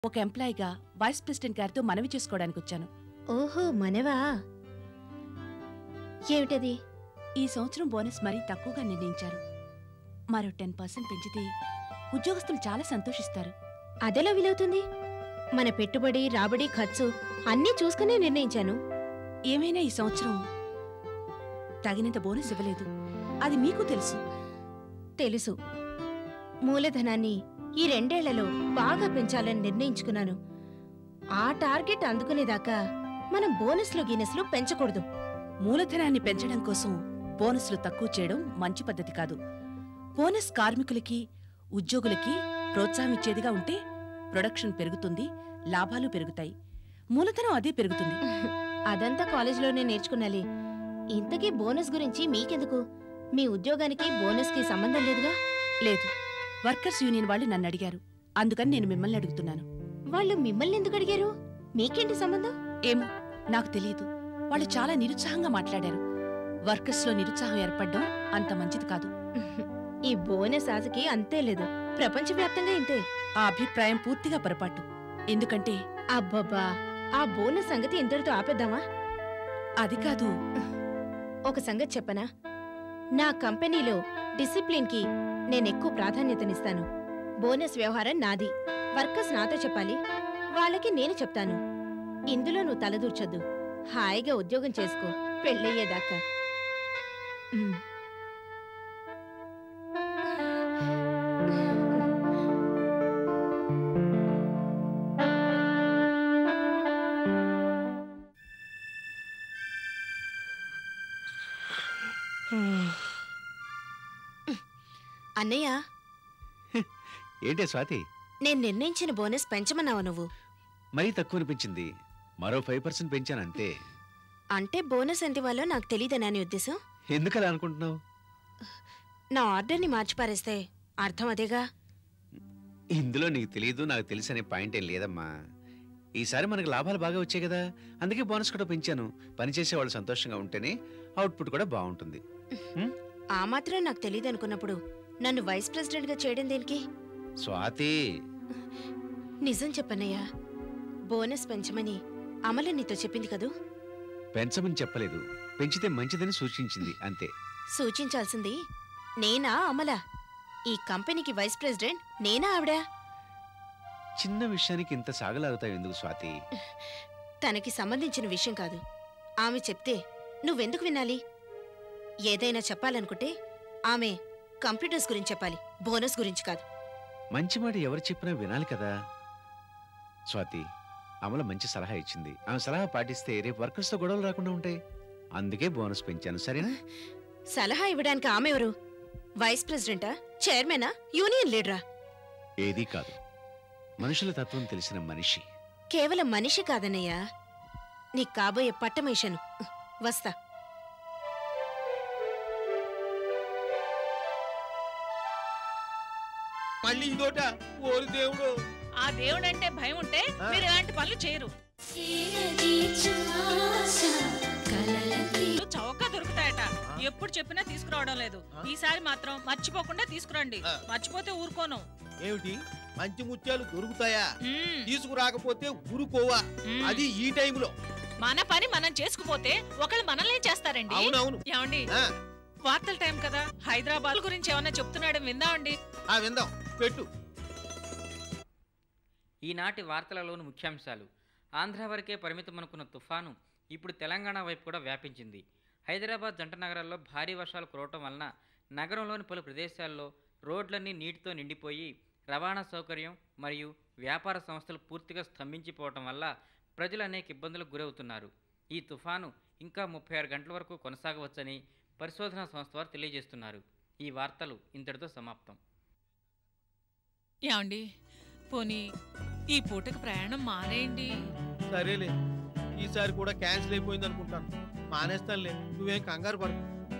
ఒక ఎంప్లాయీగా vice president గారితో మనవి చేసుకోవడానికి వచ్చాను ఓహో మనవా ఏమిటది ఈ సంవత్సరం బోనస్ మరీ తక్కువగా నిర్ణయించారు మరో టెన్ పర్సెంట్ పెంచితే ఉద్యోగస్తులు చాలా సంతోషిస్తారు అదెలా వీలవుతుంది మన పెట్టుబడి రాబడి ఖర్చు అన్నీ చూసుకునే నిర్ణయించాను ఏమైనా ఈ సంవత్సరం తగినంత బోనస్ ఇవ్వలేదు అది మీకు తెలుసు తెలుసు మూలధనాన్ని ఈ రెండేళ్లలో బాగా పెంచాలని నిర్ణయించుకున్నాను ఆ టార్గెట్ అందుకునేదాకా మనం బోనస్లు గినెస్లు పెంచకూడదు మూలధనాన్ని పెంచడం కోసం బోనస్లు తక్కువ చేయడం మంచి పద్ధతి కాదు బోనస్ కార్మికులకి ఉద్యోగులకి ప్రోత్సాహం ఇచ్చేదిగా ఉంటే ప్రొడక్షన్ పెరుగుతుంది లాభాలు పెరుగుతాయి మూలధనం అదే పెరుగుతుంది అదంతా కాలేజీలోనే నేర్చుకున్నాలి ఇంతకీ బోనస్ గురించి మీకెందుకు మీ ఉద్యోగానికి బోనస్కి సంబంధం లేదుగా లేదు వర్కర్స్ యూనియన్ వాళ్ళు నన్ను అడిగారు అందుకని నేను మిమ్మల్ని అడుగుతున్నాను వాళ్ళు మిమ్మల్ని ఎందుకు అడిగారు మీకేంటి సంబంధం ఏమో నాకు తెలియదు వాళ్ళు చాలా నిరుత్సాహంగా మాట్లాడారు వర్కర్స్లో నిరుత్సాహం ఏర్పడడం అంత మంచిది కాదు ఈ బోనస్ ఆశకి అంతే లేదు ప్రపంచవ్యాప్తంగా ఇంతే ఆ అభిప్రాయం పూర్తిగా పొరపాటు ఎందుకంటే అబ్బబ్బా ఆ బోనస్ సంగతి ఇంతటితో ఆపేద్దామా అది కాదు ఒక సంగతి చెప్పనా నా కంపెనీలో డిసిప్లిన్ కి నేనెక్కువ ప్రాధాన్యతనిస్తాను బోనస్ వ్యవహారం నాది వర్కర్స్ నాతో చెప్పాలి వాళ్ళకి నేను చెప్తాను ఇందులో నువ్వు తలదూర్చొద్దు హాయిగా ఉద్యోగం చేసుకో పెళ్ళయ్యేదాకా ఉమ్. అన్నయ్య ఏంటే స్వాతి నేను నిర్ణయించిన బోనస్ పెంచమన్నావా నువ్వు మరీ తక్కువ అనిపించింది మరో ఫైవ్ పర్సెంట్ పెంచాను అంతే అంటే బోనస్ ఎంత ఇవ్వాలో నాకు తెలియదనా నీ ఉద్దేశం ఎందుకు అలా అనుకుంటున్నావు నా ఆర్డర్ని మార్చి పారేస్తే అర్థం అదేగా ఇందులో నీకు తెలియదు నాకు తెలుసు అనే పాయింట్ ఏం లేదమ్మా ఈసారి మనకు లాభాలు బాగా వచ్చాయి కదా అందుకే బోనస్ కూడా పెంచాను పనిచేసే వాళ్ళు సంతోషంగా ఉంటేనే అవుట్పుట్ కూడా బాగుంటుంది ఆ మాత్రం నాకు తెలియదు అనుకున్నప్పుడు నన్ను వైస్ ప్రెసిడెంట్గా చేయడం దేనికి స్వాతి నిజం చెప్పన్నయ్యా బోనస్ పెంచమని అమల నీతో చెప్పింది కదూ పెంచమని చెప్పలేదు పెంచితే మంచిదని సూచించింది అంతే సూచించాల్సింది నేనా అమల ఈ కంపెనీకి వైస్ ప్రెసిడెంట్ నేనా ఆవిడా చిన్న విషయానికి ఇంత సాగలాగుతావు ఎందుకు స్వాతి తనకి సంబంధించిన విషయం కాదు ఆమె చెప్తే నువ్వెందుకు వినాలి ఏదైనా చెప్పాలనుకుంటే ఆమె కంప్యూటర్స్ గురించి చెప్పాలి బోనస్ గురించి కాదు మంచి మాట ఎవరు చెప్పినా వినాలి కదా స్వాతి అమల మంచి సలహా ఇచ్చింది ఆమె సలహా పాటిస్తే రేపు వర్కర్స్తో గొడవలు రాకుండా ఉంటాయి అందుకే బోనస్ పెంచాను సరేనా సలహా ఇవ్వడానికి ఆమె ఎవరు వైస్ ప్రెసిడెంటా చైర్మనా యూనియన్ లీడరా ఏదీ కాదు మనుషుల తత్వం తెలిసిన మనిషి కేవలం మనిషి కాదన్నయ్యా నీకు కాబోయే పట్టమేషను వస్తా మళ్ళీ ఇదోట ఓరి దేవుడు ఆ దేవుడంటే భయం ఉంటే ఆ. మీరు ఇలాంటి పనులు చేయరు ఇల్లు చౌక దొరుకుతాయట ఎప్పుడు చెప్పినా తీసుకురావడం లేదు ఆ. ఈసారి మాత్రం మర్చిపోకుండా తీసుకురండి ఆ. మర్చిపోతే ఊరుకోను ఏమిటి మంచి ముత్యాలు దొరుకుతాయా మ్మ్. తీసుకురాకపోతే ఊరుకోవా మ్మ్. అది ఈ టైంలో మన పని మనం చేసుకుపోతే ఒకళ్ళు మనల్ని చేస్తారండి అవునవును ఏమండి ఆ, వార్తల టైం కదా హైదరాబాద్ గురించి ఏమన్నా చెప్తున్నాడు విందామండి ఆ విందాం పెట్టు ఈనాటి వార్తలలోని ముఖ్యాంశాలు ఆంధ్ర వరకే పరిమితం అనుకున్న తుఫాను ఇప్పుడు తెలంగాణ వైపు కూడా వ్యాపించింది హైదరాబాద్ జంట నగరాల్లో భారీ వర్షాలు కురవటం వలన నగరంలోని పలు ప్రదేశాల్లో రోడ్లన్నీ నీటితో నిండిపోయి రవాణా సౌకర్యం మరియు వ్యాపార సంస్థలు పూర్తిగా స్తంభించిపోవటం వల్ల ప్రజలు అనేక ఇబ్బందులకు గురవుతున్నారు ఈ తుఫాను ఇంకా ముప్పై ఆరు గంటల వరకు కొనసాగవచ్చని పరిశోధనా సంస్థ వారు తెలియజేస్తున్నారు ఈ వార్తలు ఇంతటితో సమాప్తం ఏమండి పోనీ ఈ పూటకి ప్రయాణం మానేయండి సరేలే ఈసారి కూడా క్యాన్సిల్ అయిపోయింది అనుకుంటాను మానేస్తానులే నువ్వేం కంగారు పడు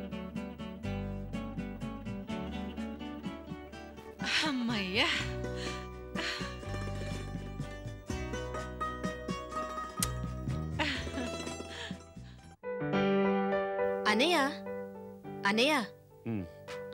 అమ్మయ్యా అనయ్య అనయ్య ఉమ్.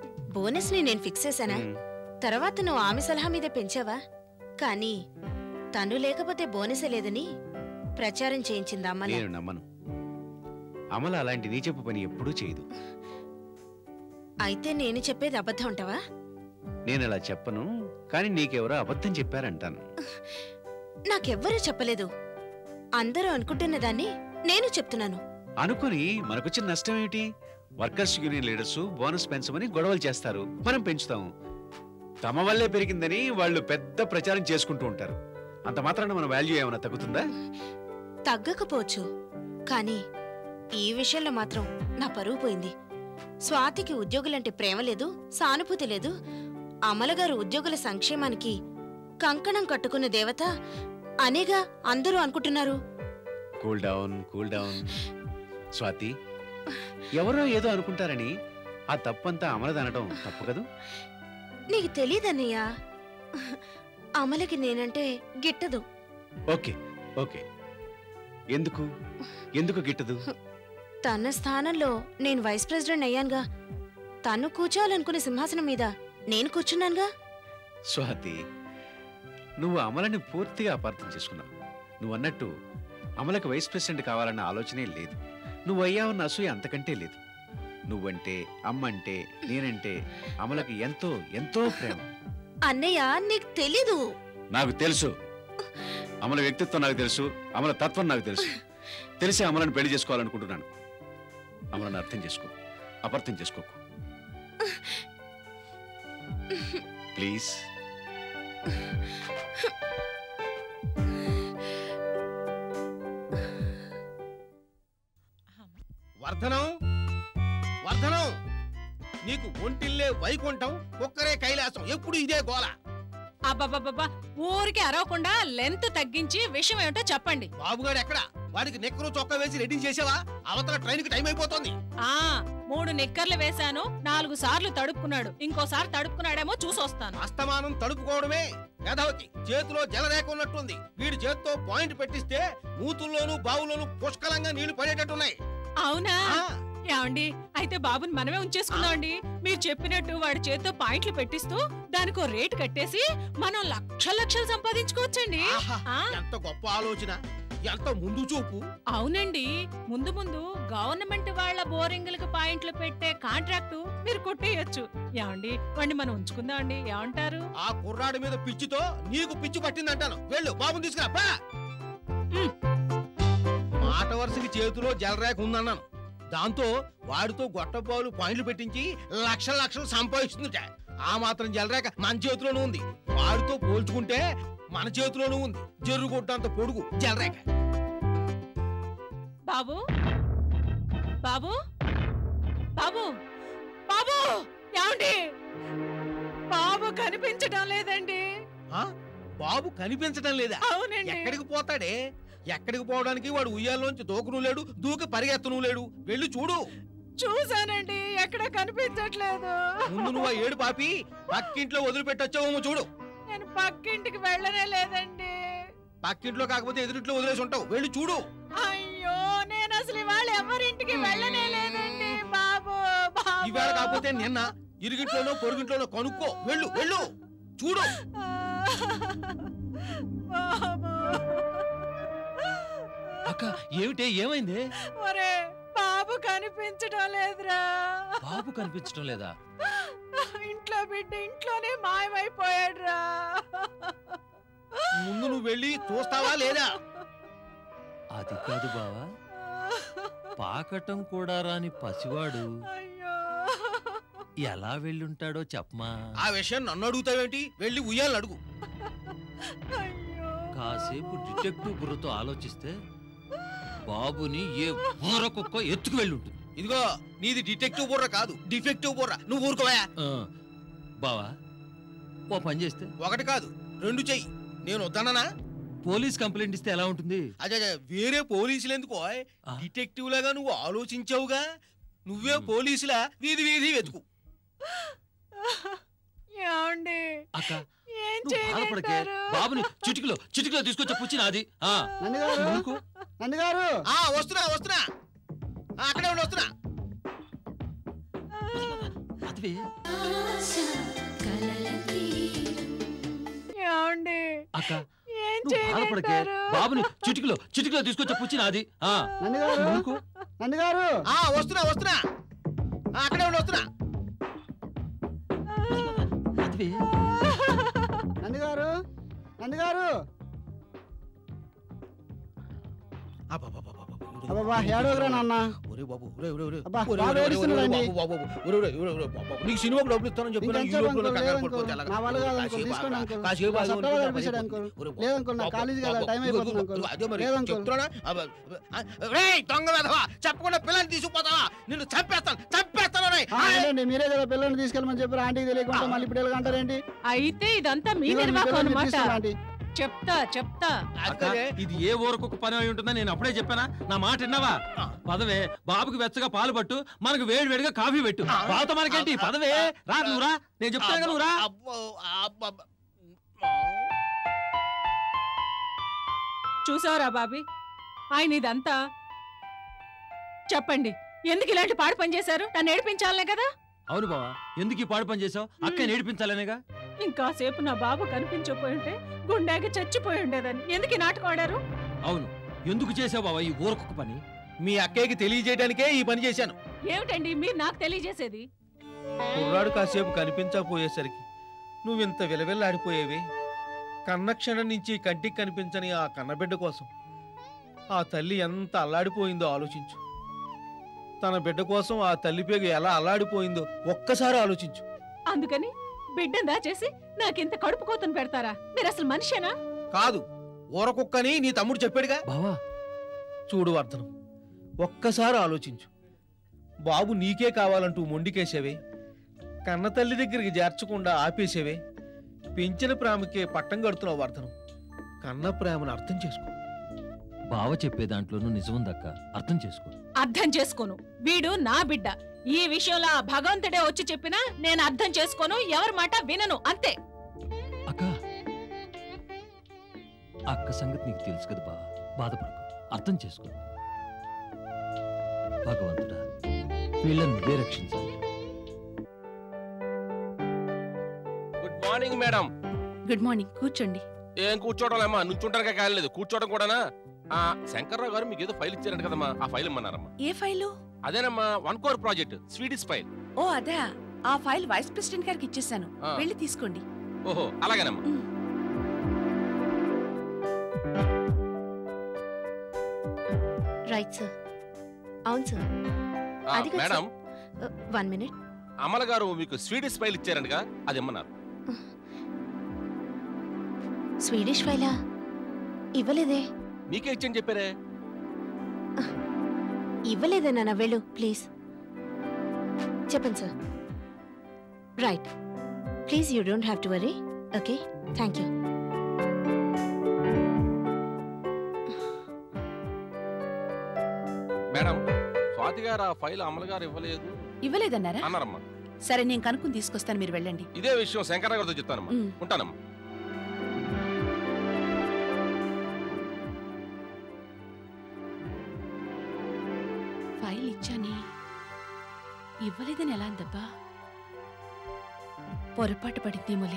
బోనస్ ని నేను ఫిక్స్ చేశానా ఉమ్. తర్వాత నువ్వు ఆమె సలహా మీద పెంచావా కానీ తను లేకపోతే బోనసే లేదని ప్రచారం చేయించింది అమ్మల నేను నమ్మను అమల అలాంటి నీ చెప్పు పని ఎప్పుడూ చేయదు అయితే నేను చెప్పేది అబద్ధం అంటావా నేను అలా చెప్పను కానీ నీకెవరో అబద్ధం చెప్పారంటాను నాకెవ్వరూ చెప్పలేదు అందరూ అనుకుంటున్న దాన్ని నేను చెప్తున్నాను అనుకుని మనకొచ్చిన నష్టం ఏమిటి వర్కర్స్ యూనియన్ లీడర్స్ బోనస్ పెంచమని గొడవలు చేస్తారు మనం పెంచుతాము తమ వల్లే పెరిగిందని వాళ్ళు పెద్ద ప్రచారం చేసుకుంటూ ఉంటారు అంత మాత్రాన మన వాల్యూ ఏమైనా తగ్గుతుందా తగ్గకపోవచ్చు కానీ ఈ విషయంలో మాత్రం నా పరువు పోయింది స్వాతికి ఉద్యోగులంటే ప్రేమ లేదు సానుభూతి లేదు అమలగారు ఉద్యోగుల సంక్షేమానికి కంకణం కట్టుకున్న దేవత అనేగా అందరూ అనుకుంటున్నారు cool down cool down Swathi ఎవరో ఏదో అనుకుంటారని ఆ తప్పంతా అమలదనడం తప్పు కదూ నీకు తెలీదన్నయ్యా అమలకి నేనంటే గిట్టదు ఓకే ఓకే ఎందుకు ఎందుకు గిట్టదు తన స్థానంలో నేను వైస్ ప్రెసిడెంట్ అయ్యానుగా తను కూర్చోవాలనుకునే సింహాసనం మీద నేను కూర్చున్నానుగా స్వాతి నువ్వు అమలని పూర్తిగా అపార్థం చేసుకున్నావు నువ్వు అన్నట్టు అమలకు వైస్ ప్రెసిడెంట్ కావాలన్న ఆలోచనే లేదు నువ్వు అయ్యావన్న అసూయ అంతకంటే లేదు నువ్వంటే అమ్మంటే నేనంటే అమలకు ఎంతో ఎంతో ప్రేమ అన్నయ్య నీకు తెలీదు నాకు తెలుసు అమల వ్యక్తిత్వం నాకు తెలుసు అమల తత్వం నాకు తెలుసు తెలిసి అమలను పెళ్లి చేసుకోవాలనుకుంటున్నాను అమలను అర్థం చేసుకో అపార్థం చేసుకోకు ప్లీజ్ వర్ధనం వర్ధనం నీకు ఒంటిల్లే వైకుంఠం ఒక్కరే కైలాసం ఎప్పుడు ఇదే గోల అబ్బబ్బబ్బబ్బా ఊరికి అరవకుండా లెంత్ తగ్గించి విషయం ఏమిటో చెప్పండి బాబుగాడు ఎక్కడ వాడికి నెక్కరు చొక్కా వేసి రెడీ చేసావా అవతల ట్రైన్ కి టైం అయిపోతుంది ఆ మూడు నిక్కర్లు వేశాను నాలుగు సార్లు తడుపుకున్నాడు ఇంకోసారి తడుపుకున్నాడేమో చూసొస్తాను అస్తమానం తడుపుకోవడమే గదవతి చేతిలో జలరేఖ ఉన్నట్టుంది వీడి చేత్తో పాయింట్ పెట్టిస్తే మూతుల్లోనూ బావుల్లోనూ పుష్కలంగా నీళ్లు పడేటట్టున్నాయి అవునా ఆ, ఏమండి అయితే బాబుని మనమే ఉంచేసుకుందామండి మీరు చెప్పినట్టు వాడి చేత్తో పాయింట్లు పెట్టిస్తూ దానికో రేటు కట్టేసి మనం లక్షల లక్షలు సంపాదించుకోవచ్చండి ఆహా, ఆ ఎంత గొప్ప ఆలోచన ఎంత ముందు చూపు అవునండి ముందు ముందు గవర్నమెంట్ వాళ్ళ బోరింగులకు పాయింట్లు పెట్టే కాంట్రాక్టు మీరు కొట్టేయొచ్చు ఏమండి వాడిని మనం ఉంచుకుందాం అండి ఏమంటారు ఆ కుర్రాడి మీద పిచ్చితో నీకు పిచ్చి పట్టిందంటాను వెళ్ళు బాబుని తీసుకురా పా. మాట వరుసకి చేతిలో జలరేఖ ఉందన్నాను దాంతో వాడితో గొట్టపాలు పాయింట్లు పెట్టించి లక్షల లక్షలు సంపాదిస్తుందట ఆ మాత్రం జలరేఖ మన చేతిలోనూ ఉంది వాడితో పోల్చుకుంటే మన చేతిలోనూ ఉంది జరుగుంటంత పొడుగు జలరేఖ బాబు బాబు బాబు బాబు ఏమండి బాబు కనిపించడం లేదండి ఆ? బాబు కనిపించడం లేదా అవునండి ఎక్కడికి పోతాడే ఎక్కడికి పోవడానికి వాడు ఉయ్యాల్లోంచి దూకను లేడు దూకి పరిగెత్తను లేడు వెళ్ళి చూడు చూసానండి ఎక్కడ కనిపించట్లేదు ముందు నువ్వు ఆ ఏడు పాపి పక్కింట్లో వదిలిపెట్టొచ్చావేమో చూడు నేను పక్కింటికి వెళ్ళనే లేదండి పక్కింట్లో కాకపోతే ఎదురింట్లో వదిలేసి ఉంటావు వెళ్ళి చూడు అయ్యో నేను అసలు ఇవాళ ఎవరింటికి వెళ్ళనే లేదండి బాబు బాబు ఈవేళ కాకపోతే నిన్న ఇరుగింట్లోనో పొరుగింట్లోనో కనుక్కో వెళ్ళు వెళ్ళు చూడు బాబు అక్క ఏమిటే ఏమైంది ఒరే బాబు కనిపించడం లేదురా బాబు కనిపించడం లేదా ఇంట్లో బిడ్డ ఇంట్లోనే మాయమైపోయాడురా ముందు నువ్వు వెళ్ళి చూస్తావా లేదా అది కాదు బావా పాకటం కూడా రాని పసివాడు అయ్యో ఎలా వెళ్ళుంటాడో చెప్పమా ఆ విషయం నన్ను అడుగుతావేంటి వెళ్ళి ఉయ్యాలని అడుగు అయ్యో కాసేపు డిటెక్టివ్ బుర్రతో ఆలోచిస్తే బాబుని ఏ ఊర కుక్క ఎత్తుకు వెళ్ళుంటుంది ఇదిగో నీది డిటెక్టివ్ బుర్ర కాదు డిఫెక్టివ్ బుర్ర నువ్వు ఊరుకోవా ఆ, బావా ఓ పని చేస్తే ఒకటి కాదు రెండు చెయ్యి నేను వద్దన్నానా పోలీస్ కంప్లైంట్ ఇస్తే ఎలా ఉంటుంది అదే అదే, వేరే పోలీసులు ఎందుకో ఆ. డిటెక్టివ్ లాగా నువ్వు ఆలోచించావుగా నువ్వే పోలీసులా వీధి వీధి వెతుకు ఏమండి అక్క ఏం నువ్వు బాధపడకే చేయమంటారు బాబుని చిటికలో చిటికలో తీసుకొచ్చే పుచ్చి నాది ఆ, నందిగారు ఊరుకో. నందిగారు ఆ వస్తున్నా వస్తున్నా ఆ, అక్కడే ఉండి వస్తున్నా అదివే ఏమండి అక్క ఏం నువ్వు బాధపడకే చేయమంటారు? బాబుని చిటికలో చిటికలో తీసుకొచ్చే పుచ్చి నాది ఆ నందిగారు ఊరుకో. నందిగారు ఆ వస్తున్నా వస్తున్నా ఆ, అక్కడే ఉండి వస్తున్నా పదవి నందిగారు నందిగారు అబ్బబ్బా, ఏడవకురా నాన్న. ఒరే బాబు, ఒరే, ఒరే, ఒరే. అబ్బా, ఒరే, బాగా ఒరే, ఒరే, ఏడుస్తున్నాడండి. బాబు, బాబు, బాబు. ఒరే, ఒరే, ఒరే, ఒరే, బాబు, బాబు. నీకు సినిమాకు డబ్బులు ఇస్తానని చెప్పాను. ఇంకెంత ఈ లోపల అంకుల్, కంగారు లేదనుకో. పడిపోతే ఎలాగ? నా వల్ల కాదు అంకుల్, కాసేపు తీసుకోండి ఆగు, అంకుల్. కాసేపు నా ఆగు, చట్టాలు ఉండు, కనిపించాడు పడిపోతుంది. అంకుల్. ఒరే, బాబు, లేదనుకో, నా బాబు, కాలేజీకి వెళ్ళాలి, బాబు, టైం ఇదిగో, అయిపోతుంది ఇదిగో, అంకుల్. అదే మరి లేదనుకో. చెప్తున్నానా? అబ్బ, అబ్బ, రేయ్, దొంగ వెధవా, చెప్పకుండా పిల్లని తీసుకుపోతావా నిన్ను చంపేస్తాను చంపేస్తాను రేయ్. ఆ, వెళ్ళండి, మీరే కదా పిల్లల్ని తీసుకెళ్ళమని చెప్పారు ఆంటీకి తెలియకుండా మళ్ళీ ఇప్పుడు ఎలాగంటారేంటి అయితే ఇదంతా మీ ఇదిగో మీ నిర్వాహకం పిల్లల్ని అనమాట తీసుకెళ్ళండి, ఆంటీ. చెప్తా చెప్తా అక్క, అదే. ఇది ఏ ఊరకు పని అయి ఉంటుందని నేను అప్పుడే చెప్పానా నా మాట విన్నావా ఆ. పదవే బాబుకి వెచ్చగా పాలు పట్టు మనకు వేడి వేడిగా కాఫీ పెట్టు ఆ. పాత మనకేంటి పదవే రా నువ్వు రా నేను చెప్తాను కదా నువ్వు రా అబ్బో, అబ్బబ్బ. చూసావురా బాబీ ఆయన ఇదంతా చెప్పండి ఎందుకు ఇలాంటి పాడు పని చేశారు నన్ను ఏడిపించాలనే కదా అవును బావా ఎందుకు ఈ పాడు పని చేసావు అక్క నేర్పించాలనేగా ఇంకాసేపు నా బాబు కనిపించకపోయి ఉంటే గుండెకి చచ్చిపోయి ఉండేదని ఎందుకు ఈ నాటకం ఆడారు అవును ఎందుకు చేసావు బావా ఈ ఊరకు పని మీ అక్కయ్యకి తెలియజేయడానికే ఈ పని చేశాను ఏమిటండి మీరు నాకు తెలియజేసేది కుర్రాడు కాసేపు కనిపించకపోయేసరికి నువ్వింత విలవిల్లాడిపోయేవి కన్నక్షణం నుంచి కంటికి కనిపించని ఆ కన్నబిడ్డ కోసం ఆ తల్లి ఎంత అల్లాడిపోయిందో ఆలోచించు తన బిడ్డ కోసం ఆ తల్లి పేగు ఎలా అల్లాడిపోయిందో ఒక్కసారి ఆలోచించు అందుకని బిడ్డను దాచేసి నాకింత కడుపు కోతను పెడతారా మీరు అసలు మనిషేనా కాదు ఊరకుక్కని నీ తమ్ముడు చెప్పాడుగా బావా చూడు వర్ధనం ఒక్కసారి ఆలోచించు బాబు నీకే కావాలంటూ మొండికేసేవే కన్న తల్లి దగ్గరికి చేర్చకుండా ఆపేసేవే పెంచిన ప్రేమకే పట్టం కడుతున్నావు వర్ధనం కన్న ప్రేమను అర్థం చేసుకో బావ చెప్పే దాంట్లోనూ నిజముందక్క అర్థం చేసుకో అర్థం చేసుకోను వీడు నా బిడ్డ ఈ విషయంలో ఆ భగవంతుడే వచ్చి చెప్పినా నేను అర్థం చేసుకోను ఎవరి మాట వినను అంతే అక్క అక్క సంగతి నీకు తెలుసు కదా బావ బాధపడకు అర్థం చేసుకో భగవంతుడా వీళ్ళని నువ్వే రక్షించాలి good morning madam good morning కూర్చోండి ఏం కూర్చోవడం లేమ్మా నుంచుంటానికే కాలేదు కూర్చోవడం కూడానా ఆ శంకర్రావు గారు మీకు ఏదో ఫైల్ ఇచ్చారంట కదమ్మా ఆ ఫైల్ ఇమ్మన్నారమ్మా ఏ ఫైలు అదేనమ్మా one core project Swedish file ఓ అదే ఆ ఫైల్ వైస్ ప్రెసిడెంట్ గారికి ఇచ్చేసాను ఆ. వెళ్ళి తీసుకోండి ఓహో అలాగేనమ్మా రైట్ సార్ అవును సార్ ఆ, అది కాదు మేడం వన్ మినిట్ అమల గారు మీకు స్వీడిష్ ఫైల్ ఇచ్చారంటగా అది ఇమ్మన్నారు స్వీడిష్ ఫైలా ఇవ్వలేదే మీకే ఇచ్చని చెప్పారే ఇవ్వలేదే నాన్న వెళ్ళు ప్లీజ్ చెప్పండి sir right please you don't have to worry okay thank you madam Swathi garu ఆ ఫైల్ అమల గారు ఇవ్వలేదు ఇవ్వలేదన్నారా అన్నారమ్మా సరే నేను కనుక్కుని తీసుకొస్తాను మీరు వెళ్ళండి ఇదే విషయం శంకర్రావు గారితో చెప్తానమ్మా ఉమ్. ఉంటానమ్మా ఫైల్ ఇచ్చాని ఇవ్వలేదని ఎలా అందబ్బా పొరపాటు పడిందేమోలే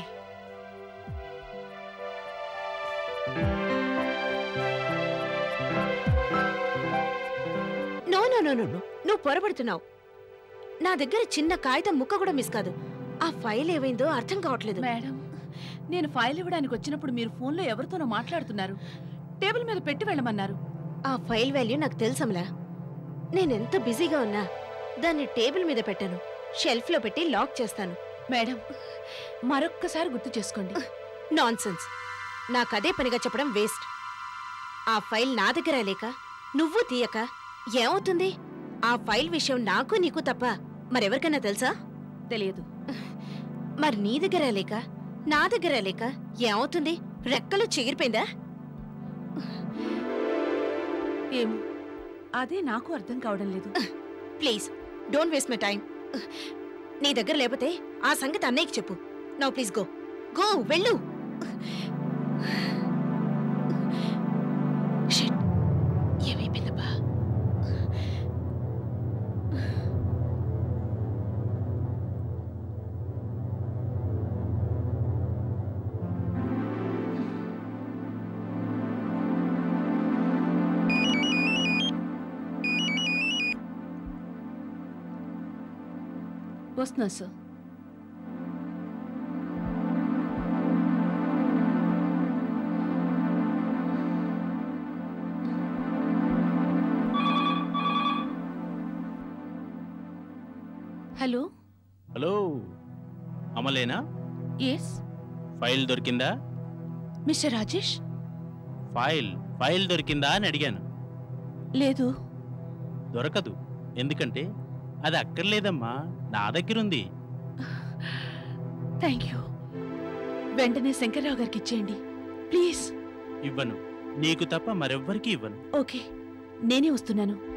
no no no no no నువ్వు పొరపడుతున్నావు నా దగ్గర చిన్న కాగితం ముక్క కూడా మిస్ కాదు ఆ ఫైల్ ఏమైందో అర్థం కావట్లేదు మేడం నేను ఫైల్ ఇవ్వడానికి వచ్చినప్పుడు మీరు ఫోన్లో ఎవరితోనో మాట్లాడుతున్నారు టేబుల్ మీద పెట్టి వెళ్ళమన్నారు ఆ ఫైల్ వాల్యూ నాకు తెలుసంలా నేనెంత బిజీగా ఉన్నా దాన్ని టేబుల్ మీద పెట్టాను షెల్ఫ్ లో పెట్టి లాక్ చేస్తాను మేడం మరొక్కసారి గుర్తు చేసుకోండి నాన్సెన్స్ నాకదే పనిగా చెప్పడం వేస్ట్ ఆ ఫైల్ నా దగ్గర లేక నువ్వు తీయక ఏమవుతుంది ఆ ఫైల్ విషయం నాకు నీకు తప్ప మరెవరికైనా తెలుసా తెలియదు మరి నీ దగ్గర లేక నా దగ్గర లేక ఏమవుతుంది రెక్కలు చెగిరిపోయిందా ఏమో అదే నాకు అర్థం కావడం లేదు please don't waste my time నీ దగ్గర లేకపోతే ఆ సంగతి అన్నయ్యకి చెప్పు నౌ ప్లీజ్ గో గో వెళ్ళు Shit. ఏమైపోయిందబ్బా వస్తున్నా సార్ హలో హలో అమలేనా ఎస్ ఫైల్ దొరికిందా మిస్టర్ రాజేష్ ఫైల్ ఫైల్ దొరికిందా అని అడిగాను లేదు దొరకదు ఎందుకంటే అది అక్కర్లేదమ్మా నా దగ్గరుంది థ్యాంక్ యూ వెంటనే శంకర్రావు గారికి ఇచ్చేయండి ప్లీజ్ ఇవ్వను నీకు తప్ప మరెవ్వరికీ ఇవ్వను ఓకే నేనే వస్తున్నాను